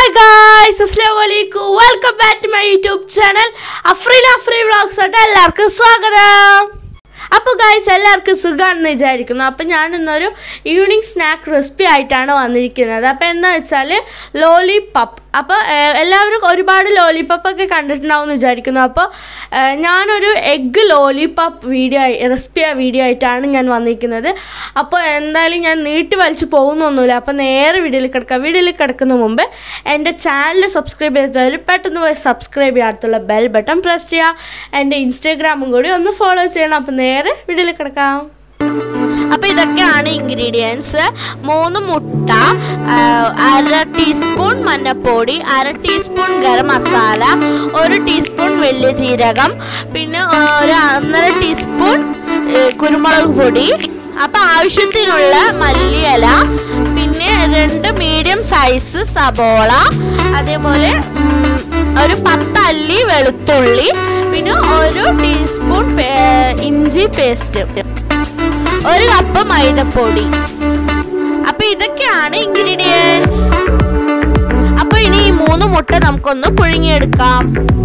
guys അസ്സലാമു അലൈക്കും welcome back to my YouTube channel Afreen Afree vlogs ആയിട്ട് എല്ലാവർക്കും സ്വാഗതം അപ്പോൾ ഗായ്സ് എല്ലാവർക്കും സുഖമാണെന്ന് വിചാരിക്കുന്നു അപ്പോൾ ഞാൻ ഇന്നൊരു ഈവനിങ് സ്നാക്ക് റെസിപ്പി ആയിട്ടാണ് വന്നിരിക്കുന്നത് അപ്പോൾ എന്താ വെച്ചാൽ ലോലിപപ്പ് അപ്പോൾ ഏഹ്, എല്ലാവരും ഒരുപാട് ലോലിപപ്പ് ഒക്കെ കണ്ടിട്ടുണ്ടാവും എന്ന് വിചാരിക്കുന്നു അപ്പോൾ ഏഹ്, ഞാനൊരു എഗ്ഗ് ലോലിപപ്പ് വീഡിയോ ആയി റെസിപ്പി വീഡിയോ ആയിട്ടാണ് ഞാൻ വന്നിരിക്കുന്നത് അപ്പോൾ എന്തായാലും ഞാൻ നീട്ടി വലിച്ചു പോകുന്നൊന്നുമില്ല അപ്പോൾ നേരെ വീഡിയോയിൽ കിടക്കാം വീഡിയോയിൽ കിടക്കുന്ന മുമ്പ് എൻ്റെ ചാനൽ സബ്സ്ക്രൈബ് ചെയ്തവർ പെട്ടെന്ന് പോയി സബ്സ്ക്രൈബ് ചെയ്യാത്തുള്ള ബെൽ ബട്ടൺ പ്രസ് ചെയ്യുക എൻ്റെ ഇൻസ്റ്റാഗ്രാമും കൂടി ഒന്ന് ഫോളോ ചെയ്യണം അപ്പോൾ നേരെ വീഡിയോയിൽ കിടക്കാം അപ്പോൾ ഇതൊക്കെയാണ് ഇൻഗ്രീഡിയൻസ് മൂന്ന് മുട്ട ആ, അര ടീസ്പൂൺ മഞ്ഞൾപ്പൊടി അര ടീസ്പൂൺ ഗരം മസാല ഒരു ടീസ്പൂൺ വലിയ ജീരകം പിന്നെ ഒരു ഒന്നര ടീസ്പൂൺ ഏ, കുരുമുളക് പൊടി അപ്പോൾ ആവശ്യത്തിനുള്ള മല്ലിയില പിന്നെ രണ്ട് മീഡിയം സൈസ് സബോള അതേപോലെ ഉം, ഒരു പത്തല്ലി വെളുത്തുള്ളി പിന്നെ ഒരു ടീസ്പൂൺ പേ- ഇഞ്ചി പേസ്റ്റ് ഒരു കപ്പ് മൈദപ്പൊടി അപ്പൊ ഇതൊക്കെയാണ് ഇൻഗ്രീഡിയൻസ് അപ്പൊ ഇനി ഈ മൂന്ന് മുട്ട നമുക്കൊന്ന് പുഴുങ്ങിയെടുക്കാം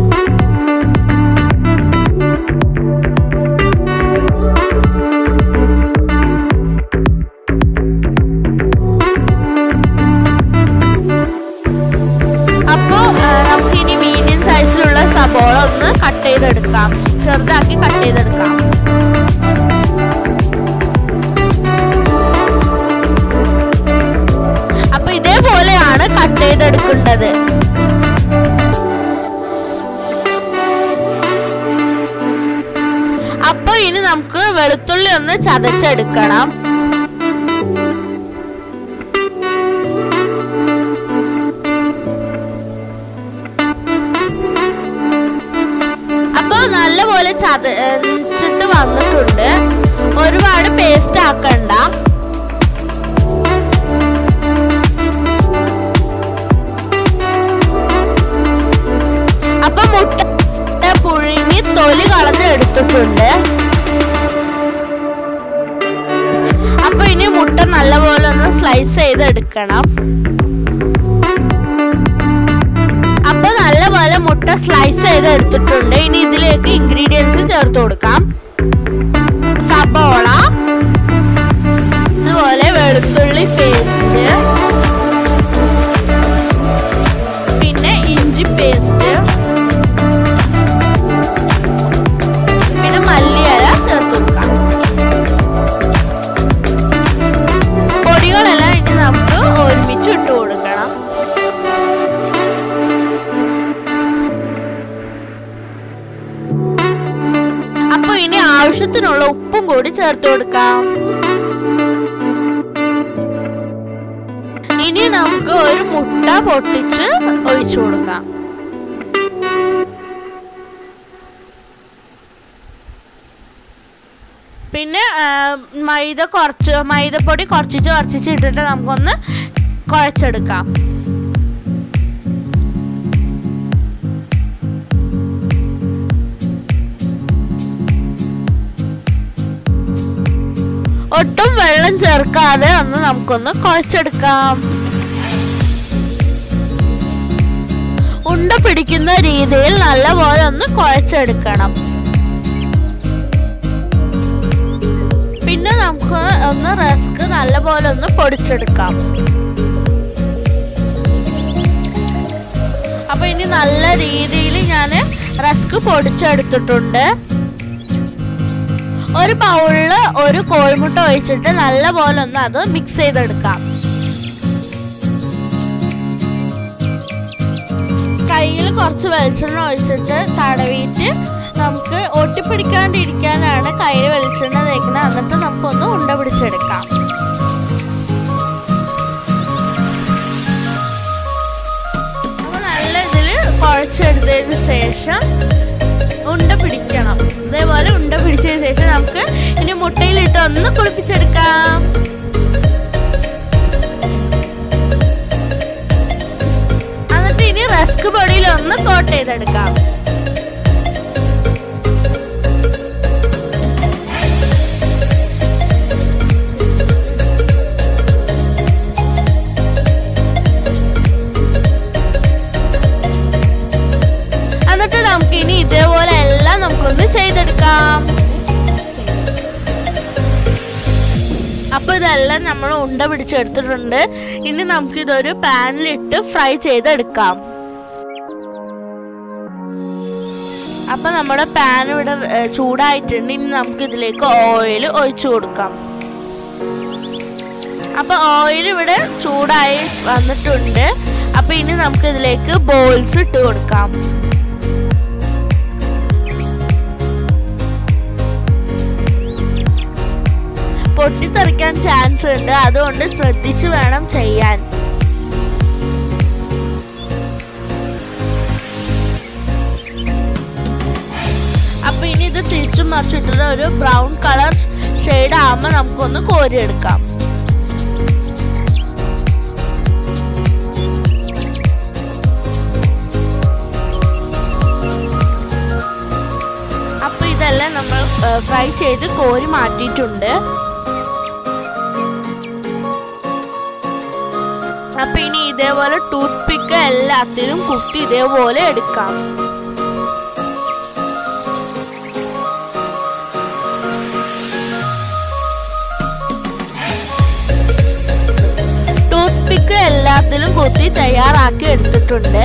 അപ്പോൾ നമുക്ക് ഇനി മീഡിയം സൈസിലുള്ള സബോള ഒന്ന് കട്ട് ചെയ്തെടുക്കാം ചെറുതാക്കി കട്ട് ചെയ്തെടുക്കാം അപ്പൊ ഇതേപോലെയാണ് കട്ട് ചെയ്തെടുക്കേണ്ടത് അപ്പൊ ഇനി നമുക്ക് വെളുത്തുള്ളി ഒന്ന് ചതച്ചെടുക്കണം അപ്പൊ നല്ലപോലെ ചതച്ചിട്ട് വന്നിട്ടുണ്ട് ഒരുപാട് പേസ്റ്റ് ആക്കണ്ട അപ്പൊ മുട്ട പുഴുങ്ങി തൊലി കളഞ്ഞ് എടുത്തിട്ടുണ്ട് അപ്പൊ ഇനി മുട്ട നല്ലപോലെ ഒന്ന് സ്ലൈസ് ചെയ്ത് എടുക്കണം അപ്പൊ നല്ലപോലെ മുട്ട സ്ലൈസ് ചെയ്ത് എടുത്തിട്ടുണ്ട് ഇനി ഇതിലേക്ക് ഇൻഗ്രീഡിയൻസ് ചേർത്ത് കൊടുക്കാം സബോള അതുപോലെ വെളുത്തുള്ളി പേസ്റ്റ് പിന്നെ ഇഞ്ചി പേസ്റ്റ് പിന്നെ മല്ലിയില ചേർത്ത് കൊടുക്കാം പൊടികളെല്ലാം ഇനി നമുക്ക് ഒരുമിച്ച് ഇട്ട് കൊടുക്കണം അപ്പൊ ഇനി ആവശ്യത്തിനുള്ള ഉപ്പും കൂടി ചേർത്ത് കൊടുക്കാം ഇനി നമുക്ക് ഒരു മുട്ട പൊട്ടിച്ച് ഒഴിച്ചു കൊടുക്കാം പിന്നെ ആ, മൈദ കുറച്ച് മൈദപ്പൊടി കുറച്ചിച്ച് കുറച്ചിച്ച് ഇട്ടിട്ട് നമുക്കൊന്ന് കുഴച്ചെടുക്കാം ഒട്ടും വെള്ളം ചേർക്കാതെ ഒന്ന് നമുക്കൊന്ന് കുഴച്ചെടുക്കാം ഉണ്ട പിടിക്കുന്ന രീതിയിൽ നല്ലപോലെ ഒന്ന് കുഴച്ചെടുക്കണം പിന്നെ നമുക്ക് ഒന്ന് റസ്ക് നല്ലപോലെ ഒന്ന് പൊടിച്ചെടുക്കാം അപ്പൊ ഇനി നല്ല രീതിയിൽ ഞാൻ റസ്ക് പൊടിച്ചെടുത്തിട്ടുണ്ട് ഒരു ബൗളില് ഒരു കോഴിമുട്ട ഒഴിച്ചിട്ട് നല്ലപോലെ ഒന്ന് അത് മിക്സ് ചെയ്തെടുക്കാം കയ്യിൽ കുറച്ച് വെളിച്ചെണ്ണ ഒഴിച്ചിട്ട് തടവിയിട്ട് നമുക്ക് ഒട്ടിപ്പിടിക്കാണ്ടിരിക്കാനാണ് കയ്യിൽ വെളിച്ചെണ്ണ തേക്കുന്നത് എന്നിട്ട് നമുക്കൊന്ന് ഉണ്ട പിടിച്ചെടുക്കാം അപ്പൊ നല്ല ഇതിൽ കുഴച്ചെടുത്തതിന് ശേഷം ഉണ്ട പിടിക്കണം ഇതേപോലെ ഉണ്ട പിടിച്ചതിന് ശേഷം നമുക്ക് ഇനി മുട്ടയിലിട്ട് ഒന്ന് കുളിപ്പിച്ചെടുക്കാം എന്നിട്ട് ഇനി റസ്ക് പൊടിയിൽ ഒന്ന് കോട്ട് ചെയ്തെടുക്കാം കൊടുക്കാം അപ്പൊ ഇതെല്ലാം നമ്മൾ ഉണ്ട പിടിച്ചെടുത്തിട്ടുണ്ട് ഇനി നമുക്കിതൊരു പാനിലിട്ട് ഫ്രൈ ചെയ്തെടുക്കാം അപ്പൊ നമ്മുടെ പാൻ ഇവിടെ ഏ, ചൂടായിട്ടുണ്ട് ഇനി നമുക്ക് ഇതിലേക്ക് ഓയിൽ ഒഴിച്ചു കൊടുക്കാം അപ്പൊ ഓയിൽ ഇവിടെ ചൂടായി വന്നിട്ടുണ്ട് അപ്പൊ ഇനി നമുക്ക് ഇതിലേക്ക് ബോൾസ് ഇട്ട് കൊടുക്കാം പൊട്ടിത്തെറിക്കാൻ ചാൻസ് ഉണ്ട് അതുകൊണ്ട് ശ്രദ്ധിച്ചു വേണം ചെയ്യാൻ അപ്പൊ ഇനി ഇത് തിരിച്ചും മറിച്ചിട്ടിട്ട് ഒരു ബ്രൗൺ കളർ ഷെയ്ഡ് ആകുമ്പോൾ നമുക്കൊന്ന് കോരിയെടുക്കാം അപ്പൊ ഇതെല്ലാം നമ്മൾ ഫ്രൈ ചെയ്ത് കോരി മാറ്റിയിട്ടുണ്ട് അപ്പൊ ഇനി ഇതേപോലെ ടൂത്ത് പിക്ക് എല്ലാത്തിലും കുത്തി ഇതേപോലെ എടുക്കാം ടൂത്ത് പിക്ക് എല്ലാത്തിലും കുത്തി തയ്യാറാക്കി എടുത്തിട്ടുണ്ട്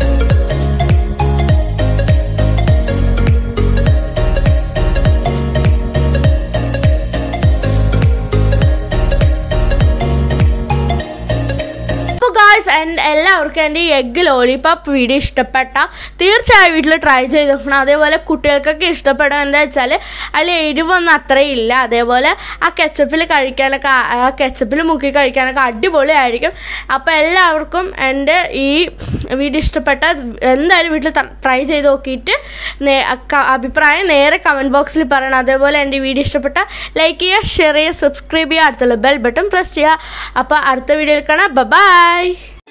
അപ്പോൾ ഗായ്സ് എൻ്റെ എല്ലാവർക്കും എൻ്റെ ഈ എഗ് ലോലിപോപ്പ് വീഡിയോ ഇഷ്ടപ്പെട്ട തീർച്ചയായും വീട്ടിൽ ട്രൈ ചെയ്ത് നോക്കണം അതേപോലെ കുട്ടികൾക്കൊക്കെ ഇഷ്ടപ്പെടും എന്താ വെച്ചാൽ അതിൽ എരിവൊന്നും അത്രയില്ല അതേപോലെ ആ കെച്ചപ്പിൽ കഴിക്കാനൊക്കെ ആ- ആ കെച്ചപ്പിൽ മുക്കി കഴിക്കാനൊക്കെ അടിപൊളിയായിരിക്കും അപ്പോൾ എല്ലാവർക്കും എൻ്റെ ഈ വീഡിയോ ഇഷ്ടപ്പെട്ട എന്തായാലും വീട്ടിൽ ട്രൈ ചെയ്ത് നോക്കിയിട്ട് നേ- ക- അഭിപ്രായം നേരെ കമൻറ്റ് ബോക്സിൽ പറയണം അതേപോലെ എൻ്റെ വീഡിയോ ഇഷ്ടപ്പെട്ട ലൈക്ക് ചെയ്യുക ഷെയർ ചെയ്യുക സബ്സ്ക്രൈബ് ചെയ്യുക അടുത്തുള്ള ബെൽ ബട്ടൺ പ്രസ് ചെയ്യുക അപ്പോൾ അടുത്ത വീഡിയോയിൽ കാണാം ബൈ